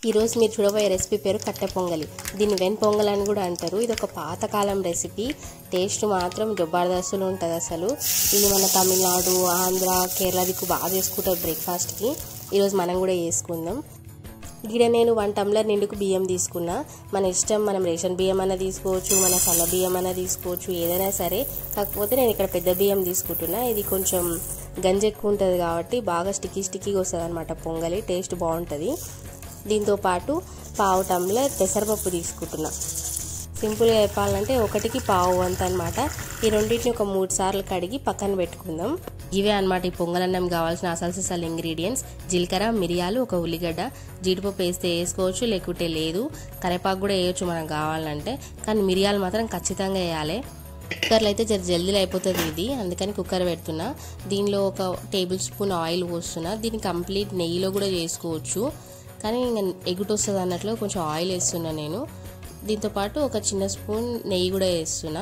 ఈరోజు మీరు చూడబోయే రెసిపీ పేరు కట్టె పొంగలి దీన్ని వెన్ పొంగల్ అని కూడా అంటారు ఇది ఒక పాతకాలం రెసిపీ టేస్ట్ మాత్రం జబర్దస్తులు ఉంటుంది అసలు ఇది మన తమిళనాడు ఆంధ్ర కేరళ దిక్కు బాగా చేసుకుంటారు బ్రేక్ఫాస్ట్కి ఈరోజు మనం కూడా చేసుకుందాం ఇక్కడ నేను వన్ టమ్లర్ నిండుకు బియ్యం తీసుకున్నా మన ఇష్టం మనం రేషన్ బియ్యం అన్న తీసుకోవచ్చు మన సన్న బియ్యం అన్న తీసుకోవచ్చు ఏదైనా సరే కాకపోతే నేను ఇక్కడ పెద్ద బియ్యం తీసుకుంటున్నా ఇది కొంచెం గంజి ఎక్కువ ఉంటుంది కాబట్టి బాగా స్టిక్కీ స్టిక్కీగా వస్తుంది అనమాట పొంగలి టేస్ట్ బాగుంటుంది దీంతో పాటు పావు టమ్లర్ పెసరపప్పు తీసుకుంటున్నా సింపుల్గా చెప్పాలంటే ఒకటికి పావు వంత అనమాట ఈ రెండింటిని ఒక మూడు సార్లు కడిగి పక్కన పెట్టుకుందాం ఇవే అనమాట ఈ పొంగలన్నం కావాల్సిన అసలు సిసలు ఇంగ్రీడియంట్స్ జీలకర్ర మిరియాలు ఒక ఉల్లిగడ్డ జీడిపప్పు వేస్తే వేసుకోవచ్చు లేకుంటే లేదు కరేపాకు కూడా వేయొచ్చు మనకు కావాలంటే కానీ మిరియాలు మాత్రం ఖచ్చితంగా వేయాలి కుక్కర్లో అయితే జర జల్దీలో అయిపోతుంది ఇది అందుకని కుక్కర్ పెడుతున్నా దీనిలో ఒక టేబుల్ స్పూన్ ఆయిల్ పోస్తున్నా దీన్ని కంప్లీట్ నెయ్యిలో కూడా చేసుకోవచ్చు కానీ ఇంకా ఎగుటు వస్తుంది అన్నట్లు కొంచెం ఆయిల్ వేస్తున్నా నేను దీంతోపాటు ఒక చిన్న స్పూన్ నెయ్యి కూడా వేస్తున్నా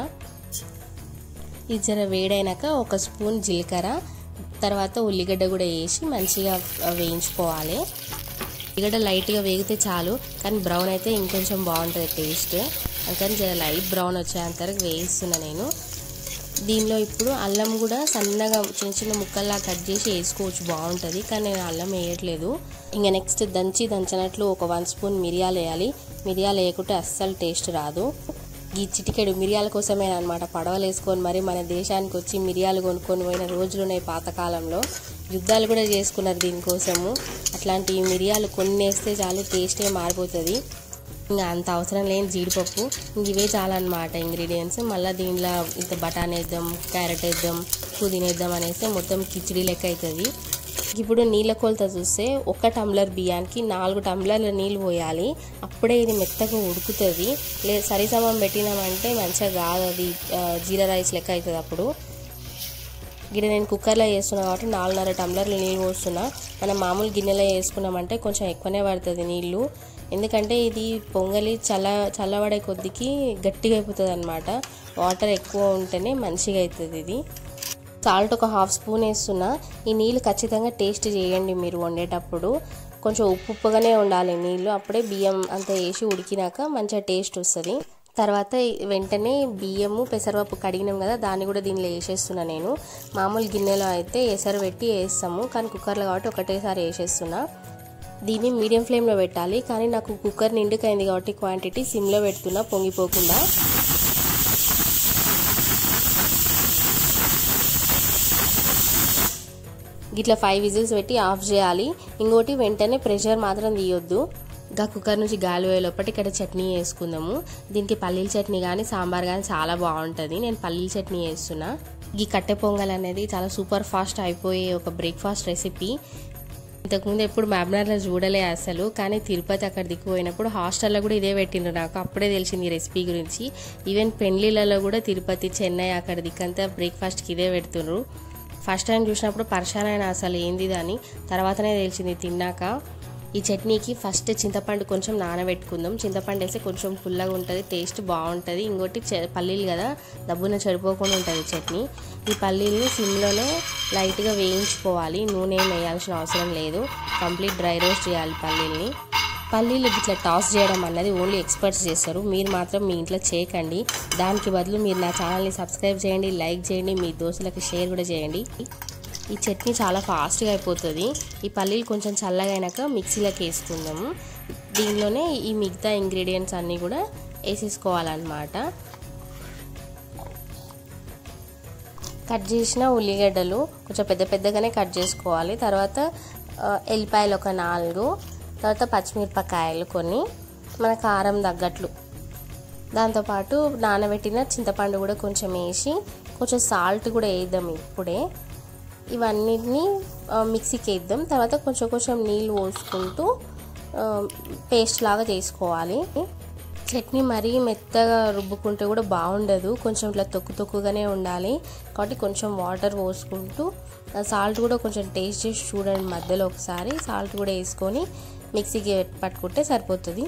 ఇది జర వేడైనాక ఒక స్పూన్ జీలకర్ర తర్వాత ఉల్లిగడ్డ కూడా వేసి మంచిగా వేయించుకోవాలి ఉల్లిగడ్డ లైట్గా వేగితే చాలు కానీ బ్రౌన్ అయితే ఇంకొంచెం బాగుంటుంది టేస్ట్ అందుకని జర లైట్ బ్రౌన్ వచ్చేంత వరకు వేయిస్తున్నా నేను దీనిలో ఇప్పుడు అల్లం కూడా సన్నగా చిన్న చిన్న ముక్కల్లా కట్ చేసి వేసుకోవచ్చు బాగుంటుంది కానీ నేను అల్లం వేయట్లేదు ఇంకా నెక్స్ట్ దంచి దంచినట్లు ఒక వన్ స్పూన్ మిరియాలు వేయాలి మిరియాలు వేయకుంటే అస్సలు టేస్ట్ రాదు ఈ చిటికెడు మిరియాల కోసమే అనమాట పడవలు వేసుకొని మరి మన దేశానికి వచ్చి మిరియాలు కొనుక్కొని పోయిన రోజులు ఉన్నాయి పాతకాలంలో యుద్ధాలు కూడా చేసుకున్నారు దీనికోసము అట్లాంటి మిరియాలు కొన్ని వేస్తే చాలు టేస్టే మారిపోతుంది ఇంకా అంత అవసరం లేని జీడిపప్పు ఇవే చాలన్నమాట ఇంగ్రీడియంట్స్ మళ్ళీ దీనిలో ఇంత బఠానీ వేద్దాం క్యారెట్ వేద్దాం పుదీనా వేద్దాం అనేసి మొత్తం కిచిడి లెక్క అవుతుంది ఇప్పుడు నీళ్ళ కొలత చూస్తే ఒక టంబ్లర్ బియ్యానికి నాలుగు టంబ్లర్ల నీళ్ళు పోయాలి అప్పుడే ఇది మెత్తగా ఉడుకుతుంది లే సరిసమం పెట్టినామంటే మంచిగా కాదు అది జీరా రైస్ లెక్క అవుతుంది అప్పుడు గిన్నె నేను కుక్కర్లో వేస్తున్నా కాబట్టి నాలుగున్నర టంబ్లర్లు నీళ్ళు పోస్తున్నా మనం మామూలు గిన్నెలో వేసుకున్నామంటే కొంచెం ఎక్కువనే పడుతుంది నీళ్ళు ఎందుకంటే ఇది పొంగలి చల్ల చల్లబడే కొద్దికి గట్టిగా అయిపోతుంది అనమాట వాటర్ ఎక్కువ ఉంటేనే మంచిగా అవుతుంది ఇది సాల్ట్ ఒక హాఫ్ స్పూన్ వేస్తున్నా ఈ నీళ్ళు ఖచ్చితంగా టేస్ట్ చేయండి మీరు వండేటప్పుడు కొంచెం ఉప్పు ఉప్పుగానే ఉండాలి నీళ్ళు అప్పుడే బియ్యం అంతా వేసి ఉడికినాక మంచిగా టేస్ట్ వస్తుంది తర్వాత వెంటనే బియ్యము పెసరపప్పు కడిగినాం కదా దాన్ని కూడా దీనిలో వేసేస్తున్నా నేను మామూలు గిన్నెలో అయితే ఎసరు పెట్టి వేస్తాము కానీ కుక్కర్లో కాబట్టి ఒకటేసారి వేసేస్తున్నా దీన్ని మీడియం ఫ్లేమ్లో పెట్టాలి కానీ నాకు కుక్కర్ నిండుకైంది కాబట్టి క్వాంటిటీ సిమ్లో పెడుతున్నా పొంగిపోకుండా గిట్లా ఫైవ్ విజిల్స్ పెట్టి ఆఫ్ చేయాలి ఇంకోటి వెంటనే ప్రెషర్ మాత్రం తీయొద్దు ఇంకా కుక్కర్ నుంచి గాలి వేయలోపటి ఇక్కడ చట్నీ వేసుకుందాము దీనికి పల్లీల చట్నీ కానీ సాంబార్ కానీ చాలా బాగుంటుంది నేను పల్లీల చట్నీ వేస్తున్నా ఈ కట్టె పొంగల్ అనేది చాలా సూపర్ ఫాస్ట్ అయిపోయే ఒక బ్రేక్ఫాస్ట్ రెసిపీ ఇంతకుముందు ఎప్పుడు మ్యాబ్నర్లో చూడలే అసలు కానీ తిరుపతి అక్కడ దిక్కుపోయినప్పుడు హాస్టల్లో కూడా ఇదే పెట్టిండ్రు నాకు అప్పుడే తెలిసింది ఈ రెసిపీ గురించి ఈవెన్ పెళ్లిళ్ళలో కూడా తిరుపతి చెన్నై అక్కడ దిక్కంతా బ్రేక్ఫాస్ట్కి ఇదే పెడుతుండ్రు ఫస్ట్ టైం చూసినప్పుడు పరిశాన్ అయినా అసలు ఏంది అని తర్వాతనే తెలిసింది తిన్నాక ఈ చట్నీకి ఫస్ట్ చింతపండు కొంచెం నానబెట్టుకుందాం చింతపండు వేస్తే కొంచెం పుల్లగా ఉంటుంది టేస్ట్ బాగుంటుంది ఇంకోటి పల్లీలు కదా దబ్బున చెడిపోకుండా ఉంటుంది చట్నీ ఈ పల్లీలు సిమ్లోనే లైట్గా వేయించుకోవాలి నూనె ఏం వేయాల్సిన అవసరం లేదు కంప్లీట్ డ్రై రోస్ట్ చేయాలి పల్లీల్ని పల్లీలు ఇట్లా టాస్ చేయడం అన్నది ఓన్లీ ఎక్స్పర్ట్స్ చేస్తారు మీరు మాత్రం మీ ఇంట్లో చేయకండి దానికి బదులు మీరు నా ఛానల్ని సబ్స్క్రైబ్ చేయండి లైక్ చేయండి మీ దోస్తులకు షేర్ కూడా చేయండి ఈ చట్నీ చాలా ఫాస్ట్గా అయిపోతుంది ఈ పల్లీలు కొంచెం చల్లగా అయినాక మిక్సీలోకి వేసుకుందాము దీనిలోనే ఈ మిగతా ఇంగ్రీడియంట్స్ అన్నీ కూడా వేసేసుకోవాలన్నమాట కట్ చేసిన ఉల్లిగడ్డలు కొంచెం పెద్ద పెద్దగానే కట్ చేసుకోవాలి తర్వాత ఎల్లిపాయలు ఒక నాలుగు తర్వాత పచ్చిమిరపకాయలు కొన్ని మన కారం తగ్గట్లు దాంతోపాటు నానబెట్టిన చింతపండు కూడా కొంచెం వేసి కొంచెం సాల్ట్ కూడా వేద్దాం ఇప్పుడే ఇవన్నిటిని మిక్సీకి వేద్దాం తర్వాత కొంచెం కొంచెం నీళ్ళు పోసుకుంటూ పేస్ట్ లాగా చేసుకోవాలి చట్నీ మరీ మెత్తగా రుబ్బుకుంటే కూడా బాగుండదు కొంచెం ఇట్లా తొక్కు తొక్కుగానే ఉండాలి కాబట్టి కొంచెం వాటర్ పోసుకుంటూ సాల్ట్ కూడా కొంచెం టేస్ట్ చేసి చూడండి మధ్యలో ఒకసారి సాల్ట్ కూడా వేసుకొని మిక్సీకి పట్టుకుంటే సరిపోతుంది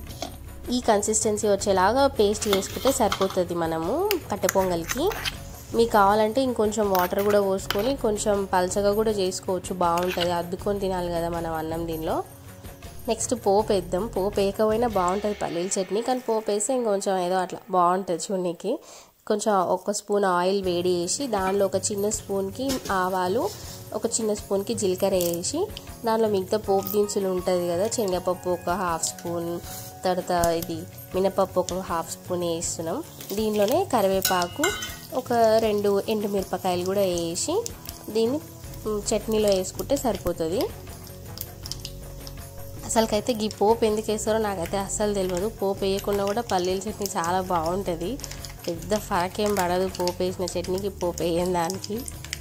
ఈ కన్సిస్టెన్సీ వచ్చేలాగా పేస్ట్ చేసుకుంటే సరిపోతుంది మనము కట్టె పొంగల్కి మీకు కావాలంటే ఇంకొంచెం వాటర్ కూడా పోసుకొని కొంచెం పలచగా కూడా చేసుకోవచ్చు బాగుంటుంది అద్దుకొని తినాలి కదా మనం అన్నం దీనిలో నెక్స్ట్ పోపు వేద్దాం పోపు వేయకపోయినా బాగుంటుంది పల్లీల చట్నీ కానీ పోపు వేస్తే ఇంకొంచెం ఏదో అట్లా బాగుంటుంది చూడడానికి కొంచెం ఒక స్పూన్ ఆయిల్ వేడి చేసి దానిలో ఒక చిన్న స్పూన్కి ఆవాలు ఒక చిన్న స్పూన్కి జీలకర్ర వేసి దానిలో మిగతా పోపు దినుసులు ఉంటుంది కదా శనగపప్పు ఒక హాఫ్ స్పూన్ తర్వాత ఇది మినపప్పు ఒక హాఫ్ స్పూన్ వేస్తున్నాం దీనిలోనే కరివేపాకు ఒక రెండు ఎండుమిరపకాయలు కూడా వేసి దీన్ని చట్నీలో వేసుకుంటే సరిపోతుంది అసలుకైతే ఈ పోపు ఎందుకు వేస్తారో నాకైతే అస్సలు తెలియదు పోపు వేయకుండా కూడా పల్లీల చట్నీ చాలా బాగుంటుంది పెద్ద ఫరక్ ఏం పడదు పోపు వేసిన చట్నీకి పోపు వేయని దానికి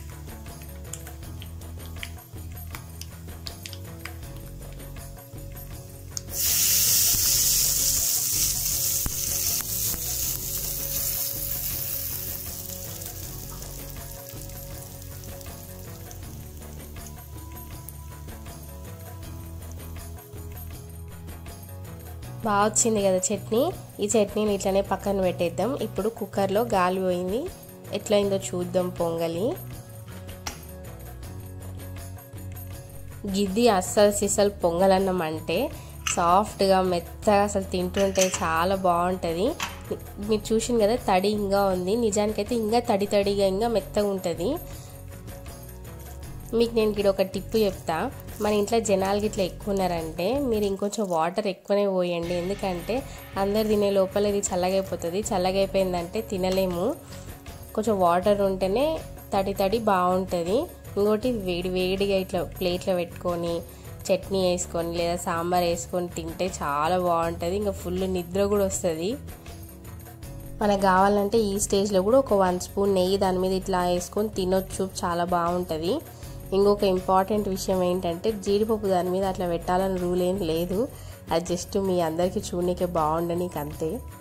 బాగా వచ్చింది కదా చట్నీ ఈ చట్నీని ఇట్లనే పక్కన పెట్టేద్దాం ఇప్పుడు కుక్కర్లో గాలి పోయింది ఎట్లయిందో చూద్దాం పొంగలి గిద్ది అస్సలు సిసలు పొంగలన్నం అంటే సాఫ్ట్గా మెత్తగా అసలు తింటుంటే చాలా బాగుంటుంది మీరు చూసింది కదా తడి ఇంకా ఉంది నిజానికైతే ఇంకా తడి తడిగా ఇంకా మెత్తగా ఉంటుంది మీకు నేను ఇక్కడ ఒక టిప్ చెప్తా మన ఇంట్లో జనాలు గిట్లా ఎక్కువ ఉన్నారంటే మీరు ఇంకొంచెం వాటర్ ఎక్కువనే పోయండి ఎందుకంటే అందరు తినే లోపల ఇది చల్లగైపోతుంది చల్లగైపోయిందంటే తినలేము కొంచెం వాటర్ ఉంటేనే తడి తడి బాగుంటుంది ఇంకోటి వేడి వేడిగా ఇట్లా ప్లేట్లో పెట్టుకొని చట్నీ వేసుకొని లేదా సాంబార్ వేసుకొని తింటే చాలా బాగుంటుంది ఇంకా ఫుల్ నిద్ర కూడా వస్తుంది మనకు కావాలంటే ఈ స్టేజ్లో కూడా ఒక వన్ స్పూన్ నెయ్యి దాని మీద ఇట్లా వేసుకొని తినొచ్చు చాలా బాగుంటుంది ఇంకొక ఇంపార్టెంట్ విషయం ఏంటంటే జీడిపప్పు దాని మీద అట్లా పెట్టాలని రూల్ ఏం లేదు అది జస్ట్ మీ అందరికీ చూడనీకే బాగుండనీకి అంతే